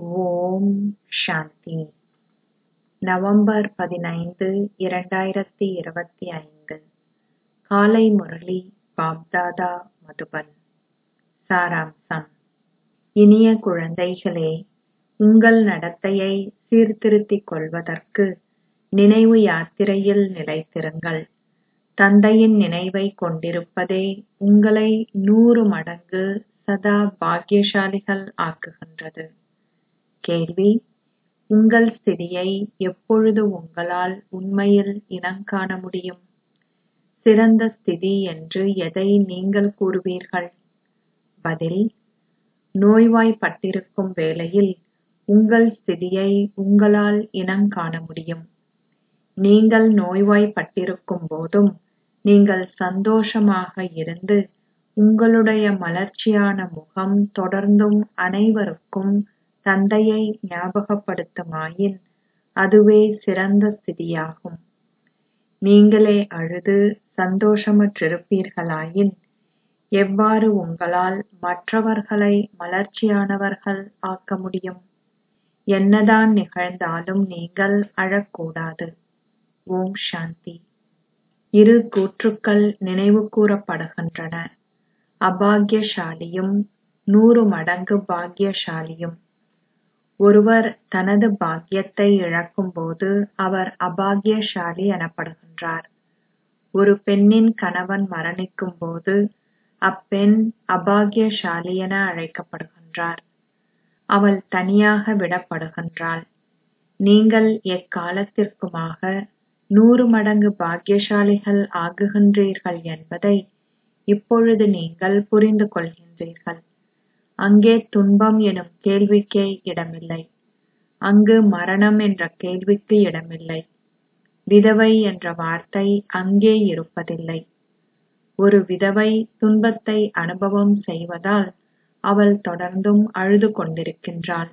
ஓம் சாந்தி November பதினைந்து இரண்டாயிரத்தி இருபத்தி ஐந்து காலை முரளி பாப்தாதா மதுபன் சாராம்சம் இனிய குழந்தைகளே உங்கள் நடத்தையை சீர்திருத்திக் கொள்வதற்கு நினைவு யாத்திரையில் நிலைத்திருங்கள் தந்தையின் நினைவைக் கொண்டிருப்பதே உங்களை நூறு மடங்கு சதா பாக்கியசாலிகள் ஆக்குகின்றது கேள்வி உங்கள் ஸ்திதியை எப்பொழுது உங்களால் உண்மையில் இனங்காண முடியும் சிறந்த ஸ்திதி என்று எதை நீங்கள் கூறுவீர்கள் பதில் நோய்வாய்ப்பட்டிருக்கும் வேளையில் உங்கள் ஸ்திதியை உங்களால் இனங்காண முடியும் நீங்கள் நோய்வாய்ப்பட்டிருக்கும் போதும் நீங்கள் சந்தோஷமாக இருந்து உங்களுடைய மலர்ச்சியான முகம் தொடர்ந்தும் அனைவருக்கும் தந்தையை ஞாபகப்படுத்துமாயின் அதுவே சிறந்த ஸ்திதியாகும் நீங்களே அழுது சந்தோஷமற்றிருப்பீர்களாயின் எவ்வாறு உங்களால் மற்றவர்களை மலர்ச்சியானவர்கள் ஆக்க முடியும் என்னதான் நிகழ்ந்தாலும் நீங்கள் அழக்கூடாது ஓம் சாந்தி இரு கூற்றுக்கள் நினைவு கூறப்படுகின்றன அபாக்யசாலியும் நூறு மடங்கு பாக்கியசாலியும் ஒருவர் தனது பாக்கியத்தை இழக்கும்போது அவர் அபாக்யசாலி எனப்படுகின்றார் ஒரு பெண்ணின் கணவன் மரணிக்கும் போது அப்பெண் அபாக்யசாலி என அழைக்கப்படுகின்றார் அவள் தனியாக விடப்படுகின்றாள் நீங்கள் எக்காலத்திற்குமாக நூறு மடங்கு பாக்கியசாலிகள் ஆகுகின்றீர்கள் என்பதை இப்பொழுது நீங்கள் புரிந்து கொள்கின்றீர்கள் அங்கே துன்பம் எனும் கேள்விக்கே இடமில்லை அங்கு மரணம் என்ற கேள்விக்கு இடமில்லை விதவை என்ற வார்த்தை அங்கே இருப்பதில்லை ஒரு விதவை துன்பத்தை அனுபவம் செய்வதால் அவள் தொடர்ந்தும் அழுது கொண்டிருக்கின்றாள்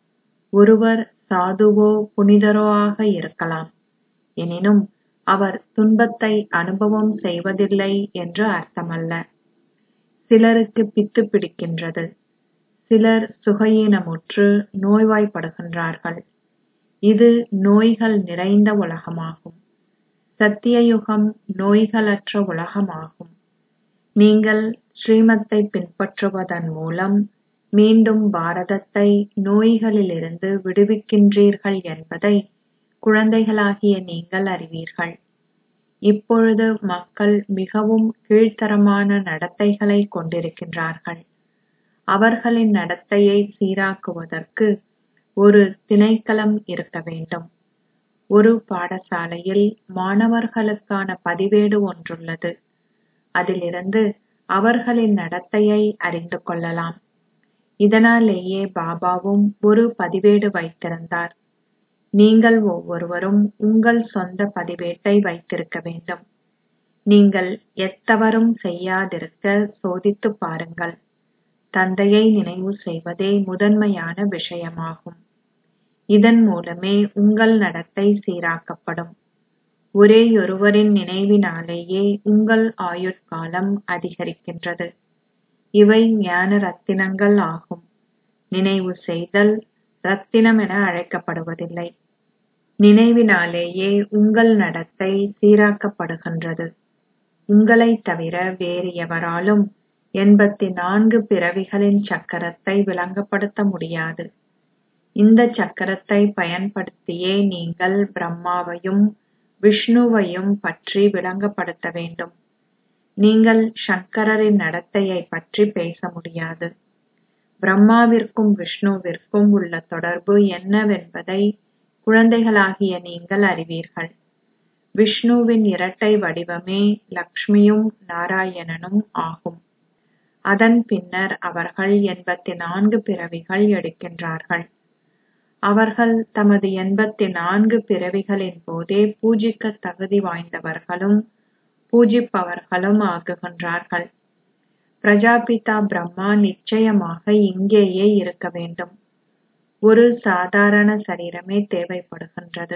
ஒருவர் சாதுவோ புனிதரோ ஆக இருக்கலாம் எனினும் அவர் துன்பத்தை அனுபவம் செய்வதில்லை என்று அர்த்தமல்ல சிலருக்கு பித்து பிடிக்கின்றது சிலர் சுகையீனமுற்று நோய்வாய்ப்படுகின்றார்கள் இது நோய்கள் நிறைந்த உலகமாகும் சத்தியயுகம் நோய்களற்ற உலகமாகும் நீங்கள் ஸ்ரீமத்தை பின்பற்றுவதன் மூலம் மீண்டும் பாரதத்தை நோய்களிலிருந்து விடுவிக்கின்றீர்கள் என்பதை குழந்தைகளாகிய நீங்கள் அறிவீர்கள் இப்பொழுது மக்கள் மிகவும் கீழ்த்தரமான நடத்தைகளை கொண்டிருக்கின்றார்கள் அவர்களின் நடத்தையை சீராக்குவதற்கு ஒரு திணைக்களம் இருக்க வேண்டும் ஒரு பாடசாலையில் மாணவர்களுக்கான பதிவேடு ஒன்றுள்ளது அதிலிருந்து அவர்களின் நடத்தையை அறிந்து கொள்ளலாம் இதனாலேயே பாபாவும் ஒரு பதிவேடு வைத்திருந்தார் நீங்கள் ஒவ்வொருவரும் உங்கள் சொந்த பதிவேட்டை வைத்திருக்க வேண்டும் நீங்கள் எத்தவறும் செய்யாதிருக்க சோதித்துப் பாருங்கள் தந்தையை நினைவு செய்வதே முதன்மையான விஷயமாகும் இதன் மூலமே உங்கள் நடத்தை சீராக்கப்படும் ஒரேயொருவரின் நினைவினாலேயே உங்கள் ஆயுட்காலம் அதிகரிக்கின்றது இவை ஞான ரத்தினங்கள் ஆகும் நினைவு செய்தல் ரத்தினம் என அழைக்கப்படுவதில்லை நினைவினாலேயே உங்கள் நடத்தை சீராக்கப்படுகின்றது உங்களைத் தவிர வேறு எவராலும் எண்பத்தி நான்கு பிறவிகளின் சக்கரத்தை விளங்கப்படுத்த முடியாது இந்த சக்கரத்தை பயன்படுத்தியே நீங்கள் பிரம்மாவையும் விஷ்ணுவையும் பற்றி விளங்கப்படுத்த வேண்டும் நீங்கள் சங்கரரின் நடத்தையை பற்றி பேச முடியாது பிரம்மாவிற்கும் விஷ்ணுவிற்கும் உள்ள தொடர்பு என்னவென்பதை குழந்தைகளாகிய நீங்கள் அறிவீர்கள் விஷ்ணுவின் இரட்டை வடிவமே லக்ஷ்மியும் நாராயணனும் ஆகும் அதன் பின்னர் அவர்கள் எண்பத்தி நான்கு பிறவிகள் எடுக்கின்றார்கள் அவர்கள் தமது எண்பத்தி நான்கு பிறவிகளின் போதே பூஜிக்க தகுதி வாய்ந்தவர்களும் பூஜிப்பவர்களும் ஆகுகின்றார்கள் பிரஜாபிதா பிரம்மா நிச்சயமாக இங்கேயே இருக்க வேண்டும் ஒரு சாதாரண சரீரமே தேவைப்படுகின்றது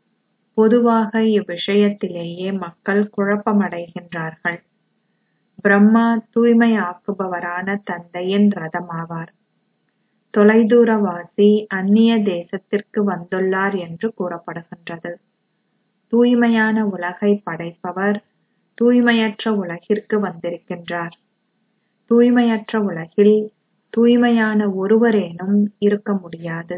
பொதுவாக இவ்விஷயத்திலேயே மக்கள் குழப்பமடைகின்றார்கள் பிரம்மா தூய்மையாக்குபவரான தந்தையின் ரதமாவார் தொலைதூரவாசி அந்நிய தேசத்திற்கு வந்துள்ளார் என்று கூறப்படுகின்றது தூய்மையான உலகை படைப்பவர் தூய்மையற்ற உலகிற்கு வந்திருக்கின்றார் தூய்மையற்ற உலகில் தூய்மையான ஒருவரேனும் இருக்க முடியாது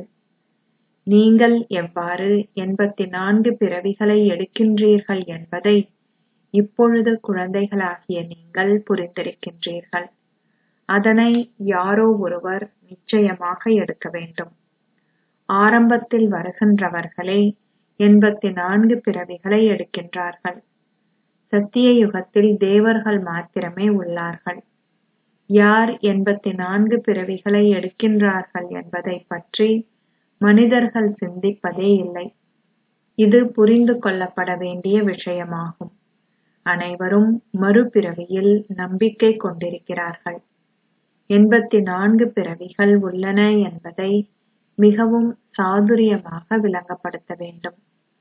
நீங்கள் எவ்வாறு எண்பத்தி நான்கு பிறவிகளை எடுக்கின்றீர்கள் என்பதை இப்பொழுது குழந்தைகளாகிய நீங்கள் புரிந்திருக்கின்றீர்கள் அதனை யாரோ ஒருவர் நிச்சயமாக எடுக்க வேண்டும் ஆரம்பத்தில் வருகின்றவர்களே எண்பத்தி நான்கு பிறவிகளை எடுக்கின்றார்கள் சத்திய யுகத்தில் தேவர்கள் மாத்திரமே உள்ளார்கள் யார் எண்பத்தி நான்கு பிறவிகளை எடுக்கின்றார்கள் என்பதை பற்றி மனிதர்கள் சிந்திப்பதே இல்லை இது புரிந்து கொள்ளப்பட வேண்டிய விஷயமாகும் அனைவரும் மறுபிறவியில் நம்பிக்கை கொண்டிருக்கிறார்கள் எண்பத்தி நான்கு பிறவிகள் உள்ளன என்பதை மிகவும் சாதுரியமாக விளங்கப்படுத்த வேண்டும்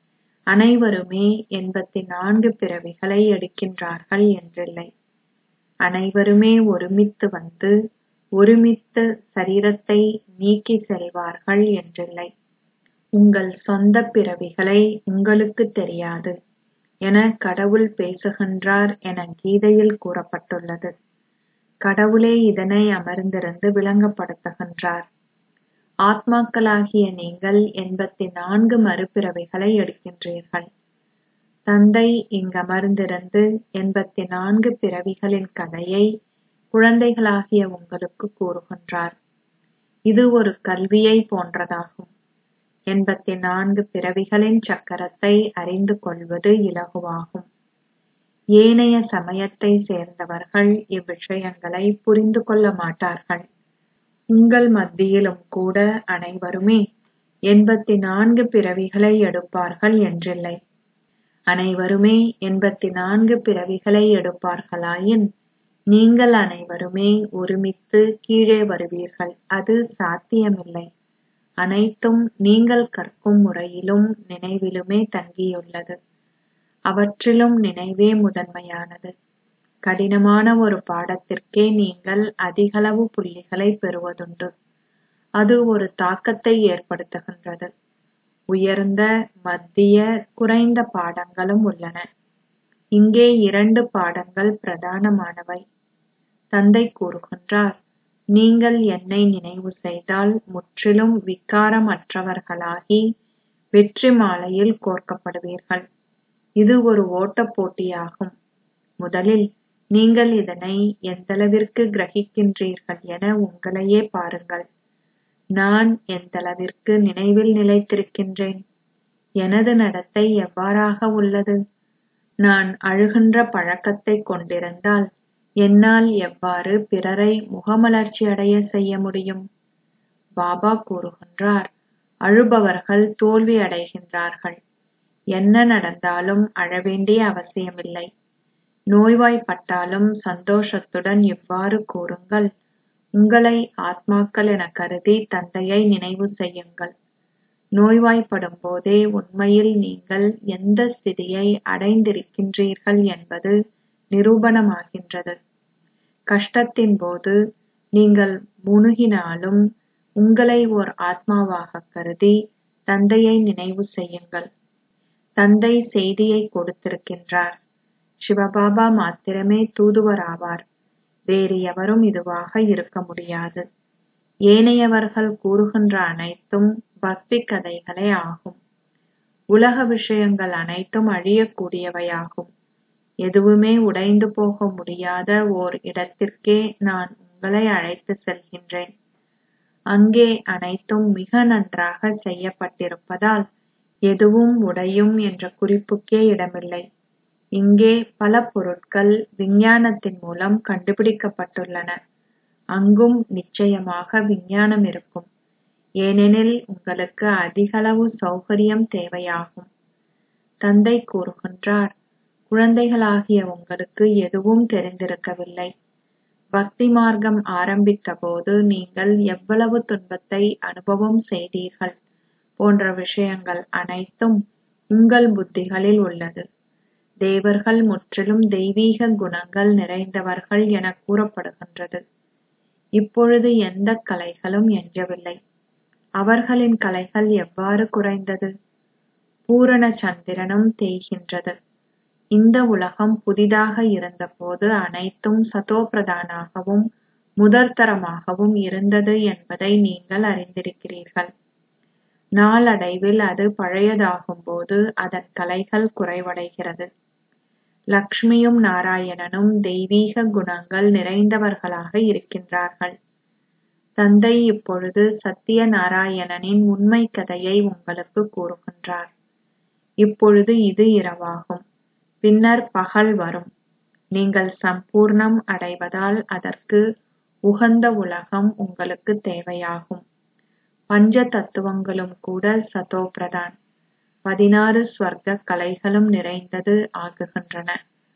அனைவருமே எண்பத்தி நான்கு பிறவிகளை எடுக்கின்றார்கள் என்றில்லை அனைவருமே ஒருமித்து வந்து ஒருமித்து சரீரத்தை நீக்கி செல்வார்கள் என்றில்லை உங்கள் சொந்த பிறவிகளை உங்களுக்கு தெரியாது என கடவுள் பேசுகின்றார் என கீதையில் கூறப்பட்டுள்ளது கடவுளே இதனை அமர்ந்திருந்து விளங்கப்படுத்துகின்றார் ஆத்மாக்களாகிய நீங்கள் எண்பத்தி நான்கு மறுபிறவிகளை எடுக்கின்றீர்கள் தந்தை இங்கமர்ந்திருந்து எண்பத்தி நான்கு பிறவிகளின் கதையை குழந்தைகளாகிய உங்களுக்கு கூறுகின்றார் இது ஒரு கல்வியை போன்றதாகும் எண்பத்தி நான்கு பிறவிகளின் சக்கரத்தை அறிந்து கொள்வது இலகுவாகும் ஏனைய சமயத்தை சேர்ந்தவர்கள் இவ்விஷயங்களை புரிந்து கொள்ள மாட்டார்கள் உங்கள் மத்தியிலும் கூட அனைவருமே எண்பத்தி நான்கு பிறவிகளை எடுப்பார்கள் என்றில்லை அனைவருமே எண்பத்தி நான்கு பிறவிகளை எடுப்பார்களாயின் நீங்கள் அனைவருமே ஒருமித்து கீழே வருவீர்கள் அது சாத்தியமில்லை அனைத்தும் நீங்கள் கற்கும் முறையிலும் நினைவிலுமே தங்கியுள்ளது அவற்றிலும் நினைவே முதன்மையானது கடினமான ஒரு பாடத்திற்கே நீங்கள் அதிகளவு புள்ளிகளை பெறுவதுண்டு அது ஒரு தாக்கத்தை ஏற்படுத்துகின்றது உயர்ந்த மத்திய குறைந்த பாடங்களும் உள்ளன இங்கே இரண்டு பாடங்கள் பிரதானமானவை தந்தை கூறுகின்றார் நீங்கள் என்னை நினைவு செய்தால் முற்றிலும் விகாரமற்றவர்களாகி வெற்றி மாலையில் கோர்க்கப்படுவீர்கள் இது ஒரு ஓட்டப் போட்டியாகும் முதலில் நீங்கள் இதனை எந்தளவிற்கு கிரகிக்கின்றீர்கள் என உங்களையே பாருங்கள் நான் எந்தளவிற்கு நினைவில் நிலைத்திருக்கின்றேன் எனது நடத்தை எவ்வாறாக உள்ளது நான் அழுகின்ற பழக்கத்தை கொண்டிருந்தால் என்னால் எவ்வாறு பிறரை முகமலர்ச்சி அடைய செய்ய முடியும் பாபா கூறுகின்றார் அழுபவர்கள் தோல்வி அடைகின்றார்கள் என்ன நடந்தாலும் அழவேண்டிய அவசியமில்லை நோய்வாய்ப்பட்டாலும் சந்தோஷத்துடன் இவ்வாறு கூறுங்கள் உங்களை ஆத்மாக்கள் என கருதி தந்தையை நினைவு செய்யுங்கள் நோய்வாய்ப்படும் போதே உண்மையில் நீங்கள் எந்த ஸ்திதியை அடைந்திருக்கின்றீர்கள் என்பது நிரூபணமாகின்றது கஷ்டத்தின் போது நீங்கள் முணுகினாலும் உங்களை ஓர் ஆத்மாவாக கருதி தந்தையை நினைவு செய்யுங்கள் தந்தை செய்தியை கொடுத்திருக்கின்றார் சிவபாபா மாத்திரமே தூதுவராவார் வேறு எவரும் இதுவாக இருக்க முடியாது ஏனையவர்கள் கூறுகின்ற அனைத்தும் பக்தி கதைகளே ஆகும் உலக விஷயங்கள் அனைத்தும் அழியக்கூடியவையாகும் எதுவுமே உடைந்து போக முடியாத ஓர் இடத்திற்கே நான் உங்களை அழைத்து செல்கின்றேன் அங்கே அனைத்தும் மிக நன்றாக செய்யப்பட்டிருப்பதால் எதுவும் உடையும் என்ற குறிப்புக்கே இடமில்லை இங்கே பல பொருட்கள் விஞ்ஞானத்தின் மூலம் கண்டுபிடிக்கப்பட்டுள்ளன அங்கும் நிச்சயமாக விஞ்ஞானம் இருக்கும் ஏனெனில் உங்களுக்கு அதிகளவு சௌகரியம் தேவையாகும் தந்தை கூறுகின்றார் குழந்தைகளாகிய உங்களுக்கு எதுவும் தெரிந்திருக்கவில்லை பக்தி மார்க்கம் ஆரம்பித்த போது நீங்கள் எவ்வளவு துன்பத்தை அனுபவம் செய்தீர்கள் போன்ற விஷயங்கள் அனைத்தும் உங்கள் புத்திகளில் உள்ளது தேவர்கள் முற்றிலும் தெய்வீக குணங்கள் நிறைந்தவர்கள் என கூறப்படுகின்றது இப்பொழுது எந்த கலைகளும் எஞ்சவில்லை அவர்களின் கலைகள் எவ்வாறு குறைந்தது பூரண சந்திரனும் தேய்கின்றது இந்த உலகம் புதிதாக இருந்தபோது அனைத்தும் சதோபிரதானாகவும் முதற்தரமாகவும் இருந்தது என்பதை நீங்கள் அறிந்திருக்கிறீர்கள் நாளடைவில் அது பழையதாகும்போது அதன் கலைகள் குறைவடைகிறது லக்ஷ்மியும் நாராயணனும் தெய்வீக குணங்கள் நிறைந்தவர்களாக இருக்கின்றார்கள் தந்தை இப்பொழுது சத்திய நாராயணனின் உண்மை கதையை உங்களுக்கு கூறுகின்றார் இப்பொழுது இது இரவாகும் பின்னர் பகல் வரும் நீங்கள் சம்பூர்ணம் அடைவதால் அதற்கு உகந்த உலகம் உங்களுக்கு தேவையாகும் பஞ்ச தத்துவங்களும் கூட சதோ பிரதான் பதினாறு ஸ்வர்க்க கலைகளும் நிறைந்தது ஆகுகின்றன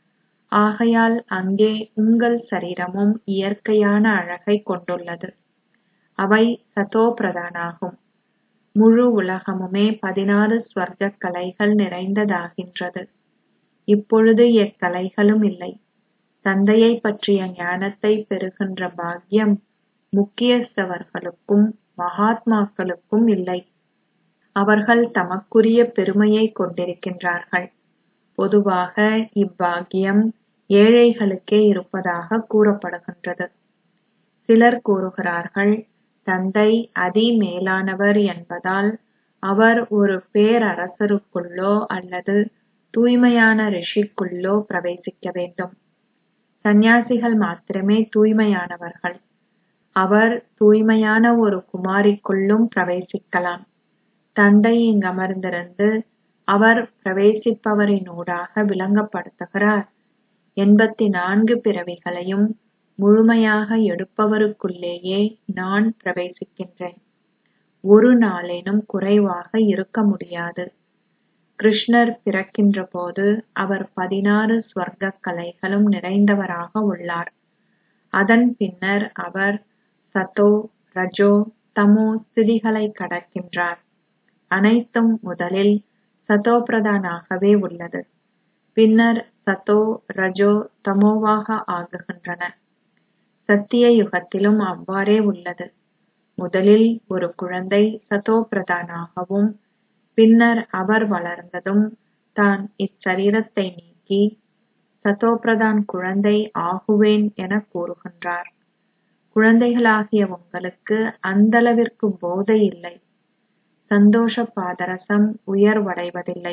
ஆகையால் அங்கே உங்கள் சரீரமும் இயற்கையான அழகை கொண்டுள்ளது அவை சதோ பிரதானாகும் முழு உலகமுமே பதினாறு ஸ்வர்க்க கலைகள் நிறைந்ததாகின்றது இப்பொழுது எக்கலைகளும் இல்லை தந்தையை பற்றிய ஞானத்தை பெறுகின்ற பாக்கியம் முக்கியஸ்தவர்களுக்கும் மகாத்மாக்களுக்கும் இல்லை அவர்கள் தமக்குரிய பெருமையை கொண்டிருக்கின்றார்கள் பொதுவாக இப்பாக்கியம் ஏழைகளுக்கே இருப்பதாக கூறப்படுகின்றது சிலர் கூறுகிறார்கள் தந்தை அதி மேலானவர் என்பதால் அவர் ஒரு பேரரசருக்குள்ளோ அல்லது தூய்மையான ரிஷிக்குள்ளோ பிரவேசிக்க வேண்டும் சந்நியாசிகள் மாத்திரமே தூய்மையானவர்கள் அவர் தூய்மையான ஒரு குமாரிக்குள்ளும் பிரவேசிக்கலாம் தந்தை இங்கமர்ந்திருந்து அவர் பிரவேசிப்பவரினூடாக விளங்கப்படுத்துகிறார் எண்பத்தி நான்கு பிறவிகளையும் முழுமையாக எடுப்பவருக்குள்ளேயே நான் பிரவேசிக்கின்றேன் ஒரு நாளேனும் குறைவாக இருக்க முடியாது கிருஷ்ணர் பிறக்கின்ற போது அவர் பதினாறு ஸ்வர்க்க கலைகளும் நிறைந்தவராக உள்ளார் அதன் பின்னர் அவர் சதோ ரஜோ தமோ ஸ்திதிகளை கடக்கின்றார் அனைத்தும் முதலில் சதோபிரதானாகவே உள்ளது பின்னர் சதோ ரஜோ தமோவாக ஆகுகின்றன சத்திய யுகத்திலும் அவ்வாறே உள்ளது முதலில் ஒரு குழந்தை சதோபிரதானாகவும் பின்னர் அவர் வளர்ந்ததும் தான் இச்சரீரத்தை நீக்கி சதோபிரதான் குழந்தை ஆகுவேன் என கூறுகின்றார் குழந்தைகளாகிய உங்களுக்கு அந்தளவிற்கு போதை இல்லை சந்தோஷ பாதரசம் உயர்வடைவதில்லை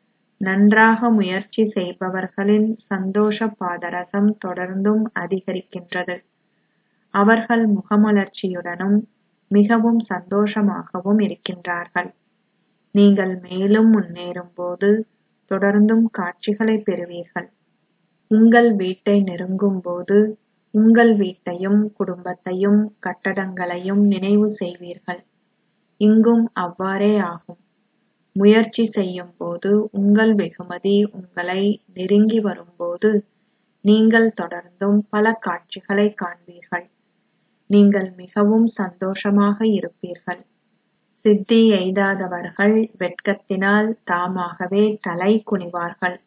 நன்றாக முயற்சி செய்பவர்களின் சந்தோஷ பாதரசம் தொடர்ந்தும் அதிகரிக்கின்றது அவர்கள் முகமலர்ச்சியுடனும் மிகவும் சந்தோஷமாகவும் இருக்கின்றார்கள் நீங்கள் மேலும் முன்னேறும்போது தொடர்ந்தும் காட்சிகளை பெறுவீர்கள் உங்கள் வீட்டை நெருங்கும்போது உங்கள் வீட்டையும் குடும்பத்தையும் கட்டடங்களையும் நினைவு செய்வீர்கள் இங்கும் அவ்வாறே ஆகும் முயற்சி செய்யும் போது உங்கள் வெகுமதி உங்களை நெருங்கி வரும்போது நீங்கள் தொடர்ந்தும் பல காட்சிகளை காண்பீர்கள் நீங்கள் மிகவும் சந்தோஷமாக இருப்பீர்கள் சித்தி எய்தாதவர்கள் வெட்கத்தினால் தாமாகவே தலை குனிவார்கள்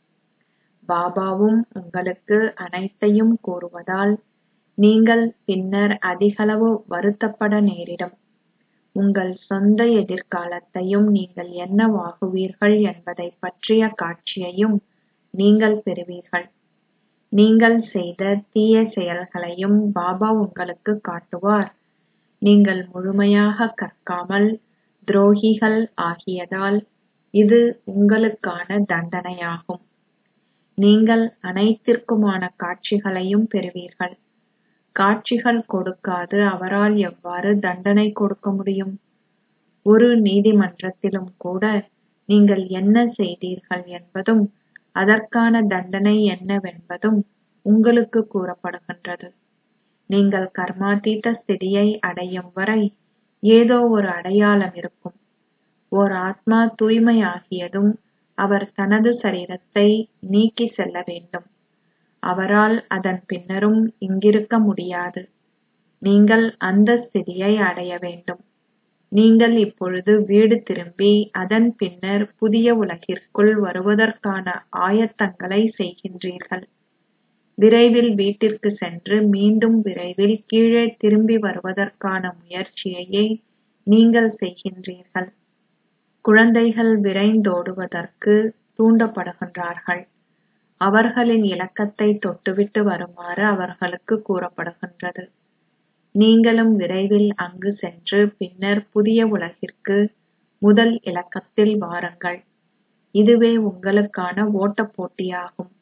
பாபாவும் உங்களுக்கு அனைத்தையும் கூறுவதால் நீங்கள் பின்னர் அதிகளவு வருத்தப்பட நேரிடும் உங்கள் சொந்த எதிர்காலத்தையும் நீங்கள் என்னவாகுவீர்கள் என்பதைப் பற்றிய காட்சியையும் நீங்கள் பெறுவீர்கள் நீங்கள் செய்த தீய செயல்களையும் பாபா உங்களுக்கு காட்டுவார் நீங்கள் முழுமையாக கற்காமல் துரோகிகள் ஆகியதால் இது உங்களுக்கான தண்டனையாகும் நீங்கள் அனைத்திற்குமான காட்சிகளையும் பெறுவீர்கள் காட்சிகள் கொடுக்காது அவரால் எவ்வாறு தண்டனை கொடுக்க முடியும் ஒரு நீதிமன்றத்திலும் கூட நீங்கள் என்ன செய்தீர்கள் என்பதும் அதற்கான தண்டனை என்னவென்பதும் உங்களுக்கு கூறப்படுகின்றது நீங்கள் கர்மாதீத ஸ்திதியை அடையும் வரை ஏதோ ஒரு அடையாளம் இருக்கும் ஓர் ஆத்மா தூய்மையாகியதும் அவர் தனது சரீரத்தை நீக்கி செல்ல வேண்டும் அவரால் அதன் பின்னரும் இங்கிருக்க முடியாது நீங்கள் அந்த ஸ்திதியை அடைய வேண்டும் நீங்கள் இப்பொழுது வீடு திரும்பி அதன் பின்னர் புதிய உலகிற்குள் வருவதற்கான ஆயத்தங்களை செய்கின்றீர்கள் விரைவில் வீட்டிற்கு சென்று மீண்டும் விரைவில் கீழே திரும்பி வருவதற்கான முயற்சியையே நீங்கள் செய்கின்றீர்கள் குழந்தைகள் விரைந்தோடுவதற்கு தூண்டப்படுகின்றார்கள் அவர்களின் இலக்கத்தை தொட்டுவிட்டு வருமாறு அவர்களுக்கு கூறப்படுகின்றது நீங்களும் விரைவில் அங்கு சென்று பின்னர் புதிய உலகிற்கு முதல் இலக்கத்தில் வாருங்கள் இதுவே உங்களுக்கான ஓட்டப் போட்டியாகும்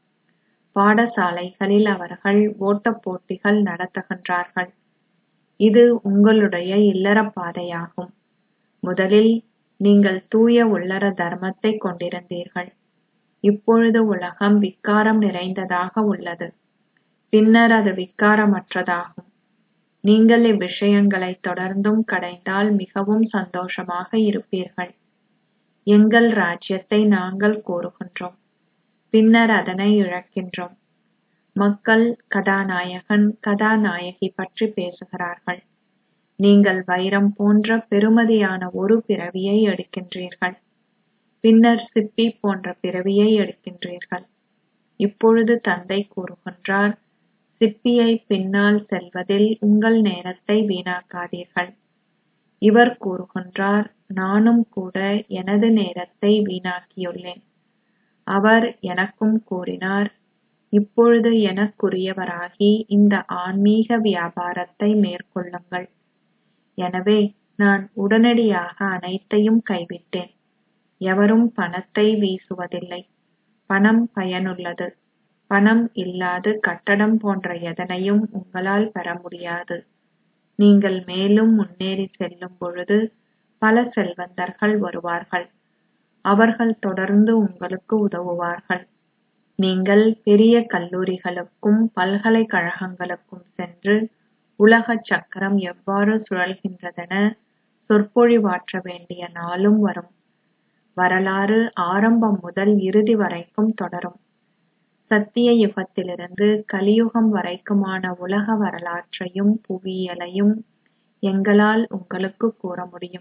பாடசாலைகளில் அவர்கள் ஓட்டப் போட்டிகள் நடத்துகின்றார்கள் இது உங்களுடைய இல்லற பாதையாகும் முதலில் நீங்கள் தூய உள்ளற தர்மத்தை கொண்டிருந்தீர்கள் இப்பொழுது உலகம் விக்காரம் நிறைந்ததாக உள்ளது பின்னர் அது விக்காரமற்றதாகும் நீங்கள் இவ்விஷயங்களை தொடர்ந்தும் கடைந்தால் மிகவும் சந்தோஷமாக இருப்பீர்கள் எங்கள் ராஜ்யத்தை நாங்கள் கோருகின்றோம் பின்னர் அதனை இழக்கின்றோம் மக்கள் கதாநாயகன் கதாநாயகி பற்றி பேசுகிறார்கள் நீங்கள் வைரம் போன்ற பெறுமதியான ஒரு பிறவியை எடுக்கின்றீர்கள் பின்னர் சிப்பி போன்ற பிறவியை எடுக்கின்றீர்கள் இப்பொழுது தந்தை கூறுகின்றார் சிப்பியை பின்னால் செல்வதில் உங்கள் நேரத்தை வீணாக்காதீர்கள் இவர் கூறுகின்றார் நானும் கூட எனது நேரத்தை வீணாக்கியுள்ளேன் அவர் எனக்கும் கூறினார் இப்பொழுது எனக்குரியவராகி இந்த ஆன்மீக வியாபாரத்தை மேற்கொள்ளுங்கள் எனவே நான் உடனடியாக அனைத்தையும் கைவிட்டேன் எவரும் பணத்தை வீசுவதில்லை பணம் பயனுள்ளது பணம் இல்லாது கட்டடம் போன்ற எதனையும் உங்களால் பெற முடியாது நீங்கள் மேலும் முன்னேறி செல்லும் பொழுது பல செல்வந்தர்கள் வருவார்கள் அவர்கள் தொடர்ந்து உங்களுக்கு உதவுவார்கள் நீங்கள் பெரிய கல்லூரிகளுக்கும் பல்கலைக்கழகங்களுக்கும் சென்று உலக சக்கரம் எவ்வாறு சுழல்கின்றதென சொற்பொழிவாற்ற வேண்டிய நாளும் வரும் வரலாறு ஆரம்பம் முதல் இறுதி வரைக்கும் தொடரும் சத்திய யுகத்திலிருந்து கலியுகம் வரைக்குமான உலக வரலாற்றையும் புவியியலையும் எங்களால் உங்களுக்கு கூற முடியும்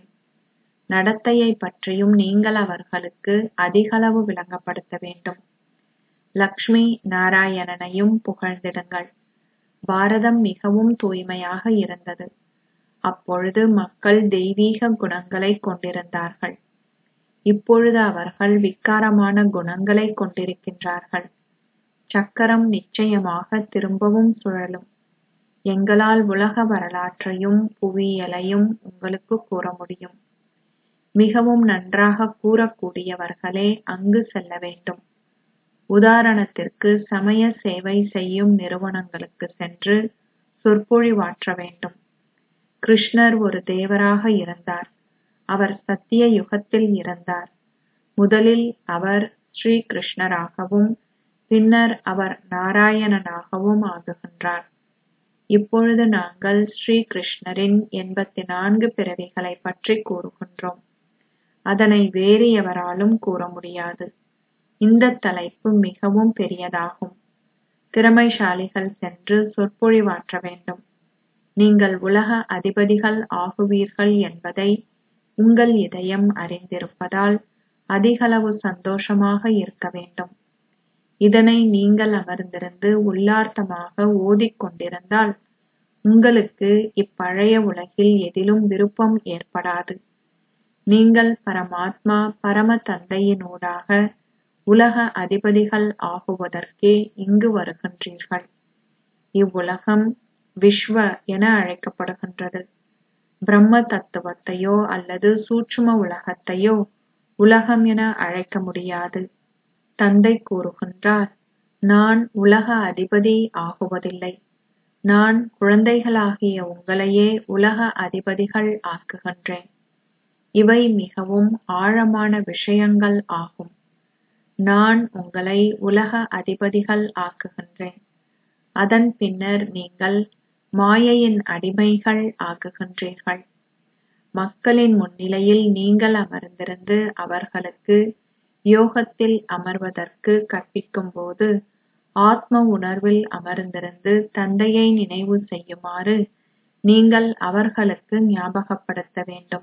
நடத்தையை பற்றியும் நீங்கள் அவர்களுக்கு அதிகளவு விளங்கப்படுத்த வேண்டும் லக்ஷ்மி நாராயணனையும் புகழ்ந்திடுங்கள் பாரதம் மிகவும் தூய்மையாக இருந்தது அப்பொழுது மக்கள் தெய்வீக குணங்களை கொண்டிருந்தார்கள் இப்பொழுது அவர்கள் விக்காரமான குணங்களை கொண்டிருக்கின்றார்கள் சக்கரம் நிச்சயமாக திரும்பவும் சுழலும் எங்களால் உலக வரலாற்றையும் புவியியலையும் உங்களுக்கு கூற முடியும் மிகவும் நன்றாக கூறக்கூடியவர்களே அங்கு செல்ல வேண்டும் உதாரணத்திற்கு சமய சேவை செய்யும் நிறுவனங்களுக்கு சென்று சொற்பொழிவாற்ற வேண்டும் கிருஷ்ணர் ஒரு தேவராக இருந்தார் அவர் சத்திய யுகத்தில் இருந்தார் முதலில் அவர் ஸ்ரீ கிருஷ்ணராகவும் பின்னர் அவர் நாராயணனாகவும் ஆகுகின்றார் இப்பொழுது நாங்கள் ஸ்ரீ கிருஷ்ணரின் எண்பத்தி நான்கு பிறவிகளை பற்றி கூறுகின்றோம் அதனை வேறு எவராலும் கூற முடியாது இந்த தலைப்பு மிகவும் பெரியதாகும் திறமைசாலிகள் சென்று சொற்பொழிவாற்ற வேண்டும் நீங்கள் உலக அதிபதிகள் ஆகுவீர்கள் என்பதை உங்கள் இதயம் அறிந்திருப்பதால் அதிகளவு சந்தோஷமாக இருக்க வேண்டும் இதனை நீங்கள் அமர்ந்திருந்து உள்ளார்த்தமாக ஓதிக்கொண்டிருந்தால் உங்களுக்கு இப்பழைய உலகில் எதிலும் விருப்பம் ஏற்படாது நீங்கள் பரமாத்மா பரம தந்தையினூடாக உலக அதிபதிகள் ஆகுவதற்கே இங்கு வருகின்றீர்கள் இவ்வுலகம் விஸ்வ என அழைக்கப்படுகின்றது பிரம்ம தத்துவத்தையோ அல்லது சூட்சும உலகத்தையோ உலகம் என அழைக்க முடியாது தந்தை கூறுகின்றார் நான் உலக அதிபதி ஆகுவதில்லை நான் குழந்தைகளாகிய உங்களையே உலக அதிபதிகள் ஆக்குகின்றேன் இவை மிகவும் ஆழமான விஷயங்கள் ஆகும் நான் உங்களை உலக அதிபதிகள் ஆக்குகின்றேன் அதன் பின்னர் நீங்கள் மாயையின் அடிமைகள் ஆகுகின்றீர்கள் மக்களின் முன்னிலையில் நீங்கள் அமர்ந்திருந்து அவர்களுக்கு யோகத்தில் அமர்வதற்கு கற்பிக்கும் போது ஆத்ம உணர்வில் அமர்ந்திருந்து தந்தையை நினைவு செய்யுமாறு நீங்கள் அவர்களுக்கு ஞாபகப்படுத்த வேண்டும்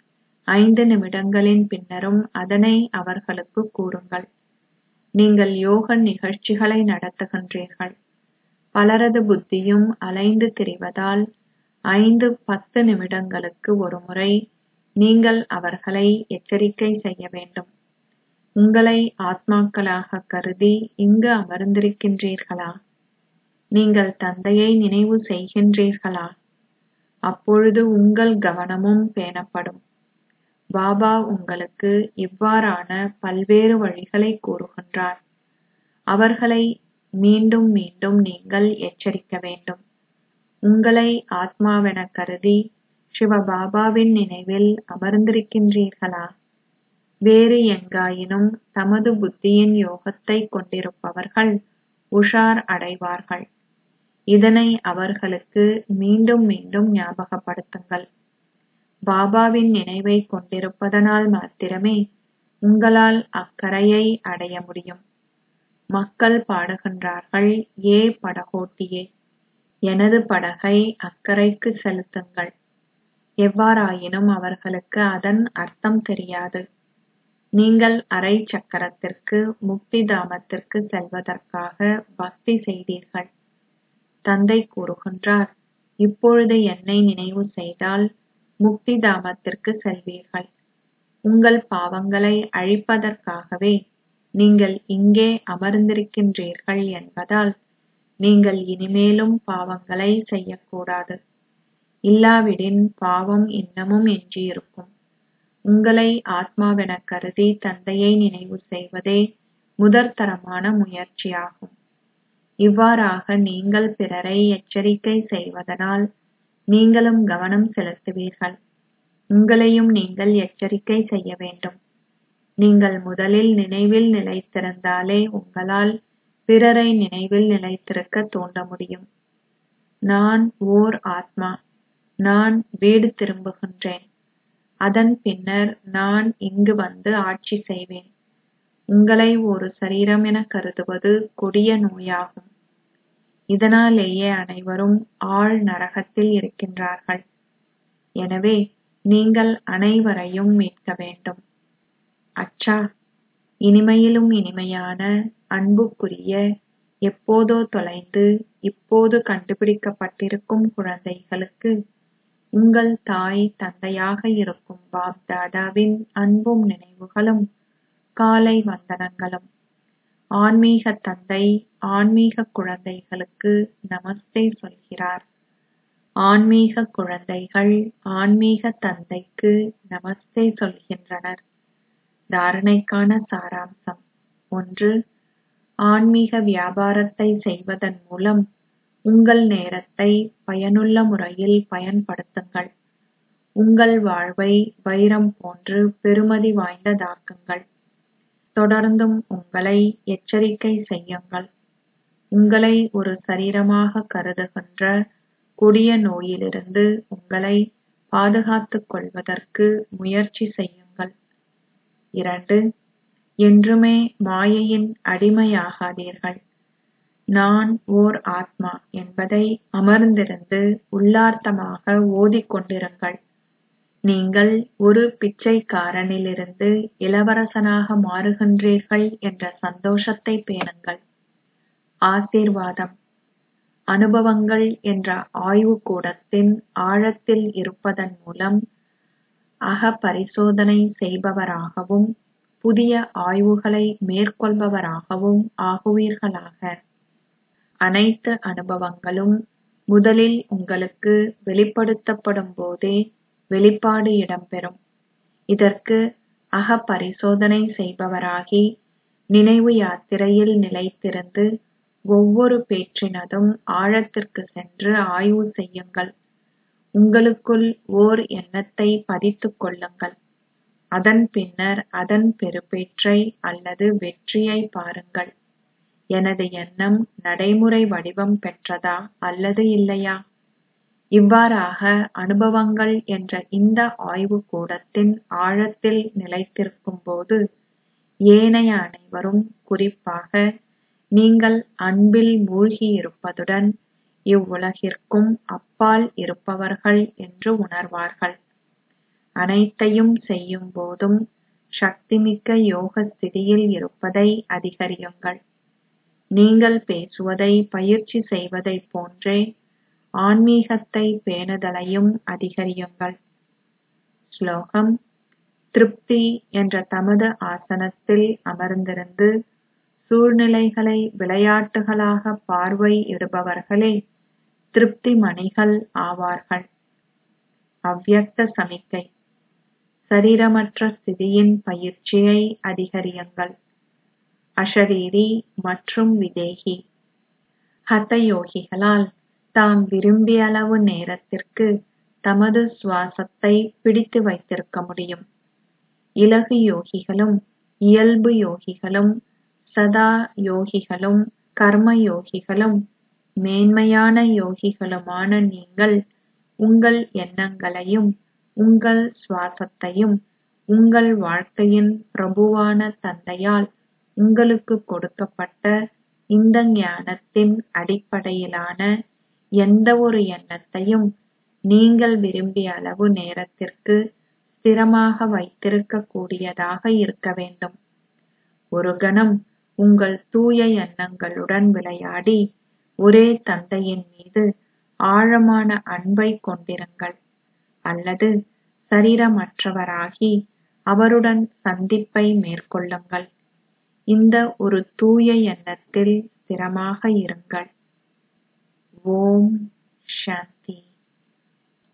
ஐந்து நிமிடங்களின் பின்னரும் அதனை அவர்களுக்கு கூறுங்கள் நீங்கள் யோக நிகழ்ச்சிகளை நடத்துகின்றீர்கள் பலரது புத்தியும் அலைந்து திரிவதால் ஐந்து பத்து நிமிடங்களுக்கு ஒருமுறை நீங்கள் அவர்களை எச்சரிக்கை செய்ய வேண்டும் உங்களை ஆத்மாக்களாக கருதி இங்கு அமர்ந்திருக்கின்றீர்களா நீங்கள் தந்தையை நினைவு செய்கின்றீர்களா அப்பொழுது உங்கள் கவனமும் பேணப்படும் பாபா உங்களுக்கு இவ்வாறான பல்வேறு வழிகளை கூறுகின்றார் அவர்களை மீண்டும் மீண்டும் நீங்கள் எச்சரிக்க வேண்டும் உங்களை ஆத்மாவென கருதி சிவபாபாவின் நினைவில் அமர்ந்திருக்கின்றீர்களா வேறு எங்காயினும் தமது புத்தியின் யோகத்தை கொண்டிருப்பவர்கள் உஷார் அடைவார்கள் இதனை அவர்களுக்கு மீண்டும் மீண்டும் ஞாபகப்படுத்துங்கள் பாபாவின் நினைவை கொண்டிருப்பதனால் மாத்திரமே உங்களால் அக்கரையை அடைய முடியும் மக்கள் பாடுகின்றார்கள் ஏ படகோட்டியே எனது படகை அக்கரைக்கு செலுத்துங்கள் எவ்வாறாயினும் அவர்களுக்கு அதன் அர்த்தம் தெரியாது நீங்கள் அரை சக்கரத்திற்கு முக்தி தாமத்திற்கு செல்வதற்காக பக்தி செய்தீர்கள் தந்தை கூறுகின்றார் இப்பொழுது என்னை நினைவு செய்தால் முக்தி தாமத்திற்கு செல்வீர்கள் உங்கள் பாவங்களை அழிப்பதற்காகவே நீங்கள் இங்கே அமர்ந்திருக்கின்றீர்கள் என்பதால் நீங்கள் இனிமேலும் பாவங்களை செய்யக்கூடாது இல்லாவிடின் பாவம் இன்னமும் எஞ்சியிருக்கும் உங்களை ஆத்மாவென கருதி தந்தையை நினைவு செய்வதே முதற்தரமான முயற்சியாகும் இவ்வாறாக நீங்கள் பிறரை எச்சரிக்கை செய்வதனால் நீங்களும் கவனம் செலுத்துவீர்கள் உங்களையும் நீங்கள் எச்சரிக்கை செய்ய வேண்டும் நீங்கள் முதலில் நினைவில் நிலைத்திருந்தாலே உங்களால் பிறரை நினைவில் நிலைத்திருக்க தூண்ட முடியும் நான் ஓர் ஆத்மா நான் வீடு திரும்புகின்றேன் அதன் பின்னர் நான் இங்கு வந்து ஆட்சி செய்வேன் உங்களை ஒரு சரீரம் என கருதுவது கொடிய நோயாகும் இதனாலேயே அனைவரும் ஆழ் நரகத்தில் இருக்கின்றார்கள் எனவே நீங்கள் அனைவரையும் மீட்க வேண்டும் அச்சா இனிமையிலும் இனிமையான அன்புக்குரிய எப்போதோ தொலைந்து இப்போது கண்டுபிடிக்கப்பட்டிருக்கும் குழந்தைகளுக்கு உங்கள் தாய் தந்தையாக இருக்கும் பாப் தாதாவின் அன்பும் நினைவுகளும் காலை வந்தனங்களும் ஆன்மீக தந்தை ஆன்மீக குழந்தைகளுக்கு நமஸ்தே சொல்கிறார் ஆன்மீக குழந்தைகள் ஆன்மீக தந்தைக்கு நமஸ்தே சொல்கின்றனர் தாரணைக்கான சாராம்சம் ஒன்று ஆன்மீக வியாபாரத்தை செய்வதன் மூலம் உங்கள் நேரத்தை பயனுள்ள முறையில் பயன்படுத்துங்கள் உங்கள் வாழ்வை வைரம் போன்று பெறுமதி வாய்ந்ததாக்குங்கள் தொடர்ந்தும் உங்களை எச்சரிக்கை செய்யுங்கள் உங்களை ஒரு சரீரமாக கருதுகின்ற கொடிய நோயிலிருந்து உங்களை பாதுகாத்துக் கொள்வதற்கு முயற்சி செய்யுங்கள் இரண்டு என்றுமே மாயையின் அடிமையாகாதீர்கள் நான் ஓர் ஆத்மா என்பதை அமர்ந்திருந்து உள்ளார்த்தமாக ஓதிக்கொண்டிருங்கள் நீங்கள் ஒரு பிச்சைக்காரனிலிருந்து இளவரசனாக மாறுகின்றீர்கள் என்ற சந்தோஷத்தை பேணுங்கள் ஆசீர்வாதம் அனுபவங்கள் என்ற ஆய்வுக்கூடத்தின் ஆழத்தில் இருப்பதன் மூலம் அக பரிசோதனை செய்பவராகவும் புதிய ஆய்வுகளை மேற்கொள்பவராகவும் ஆகுவீர்களாக அனைத்து அனுபவங்களும் முதலில் உங்களுக்கு வெளிப்படுத்தப்படும் போதே வெளிப்பாடு இடம்பெறும் இதற்கு அக பரிசோதனை செய்பவராகி நினைவு யாத்திரையில் நிலைத்திருந்து ஒவ்வொரு பேற்றினதும் ஆழத்திற்கு சென்று ஆய்வு செய்யுங்கள் உங்களுக்குள் ஓர் எண்ணத்தை பதித்துக் கொள்ளுங்கள் அதன் பின்னர் அதன் பெறுபேற்றை அல்லது வெற்றியை பாருங்கள் எனது எண்ணம் நடைமுறை வடிவம் பெற்றதா அல்லது இல்லையா இவ்வாறாக அனுபவங்கள் என்ற இந்த ஆய்வுக்கூடத்தின் ஆழத்தில் நிலைத்திருக்கும் போது ஏனைய அனைவரும் குறிப்பாக நீங்கள் அன்பில் மூழ்கியிருப்பதுடன் இவ்வுலகிற்கும் அப்பால் இருப்பவர்கள் என்று உணர்வார்கள் அனைத்தையும் செய்யும் போதும் சக்திமிக்க யோக ஸ்திதியில் இருப்பதை அதிகரியுங்கள் நீங்கள் பேசுவதை பயிற்சி செய்வதைப் போன்றே ஆன்மீகத்தை பேணுதலையும் அதிகரியுங்கள் ஸ்லோகம் திருப்தி என்ற தமது ஆசனத்தில் அமர்ந்திருந்து சூழ்நிலைகளை விளையாட்டுகளாக பார்வையிடுபவர்களே திருப்தி மணிகள் ஆவார்கள் அவ்யக்த சமிக்கை சரீரமற்ற ஸ்திதியின் பயிற்சியை அதிகரியுங்கள் அஷரீரி மற்றும் விதேகி ஹத யோகிகளால் தாம் விரும்பியளவு நேரத்திற்கு தமது சுவாசத்தை பிடித்து வைத்திருக்க முடியும் இலகு யோகிகளும் இயல்பு யோகிகளும் சதா யோகிகளும் கர்ம யோகிகளும் மேன்மையான யோகிகளுமான நீங்கள் உங்கள் எண்ணங்களையும் உங்கள் சுவாசத்தையும் உங்கள் வாழ்க்கையின் பிரபுவான தந்தையால் உங்களுக்கு கொடுக்கப்பட்ட இந்த ஞானத்தின் அடிப்படையிலான எந்த ஒரு எண்ணத்தையும் நீங்கள் விரும்பிய அளவு நேரத்திற்கு ஸ்திரமாக வைத்திருக்க கூடியதாக இருக்க வேண்டும் ஒரு கணம் உங்கள் தூய எண்ணங்களுடன் விளையாடி ஒரே தந்தையின் மீது ஆழமான அன்பை கொண்டிருங்கள் அல்லது சரீரமற்றவராகி அவருடன் சந்திப்பை மேற்கொள்ளுங்கள் இந்த ஒரு தூய எண்ணத்தில் ஸ்திரமாக இருங்கள் ஓம் சாந்தி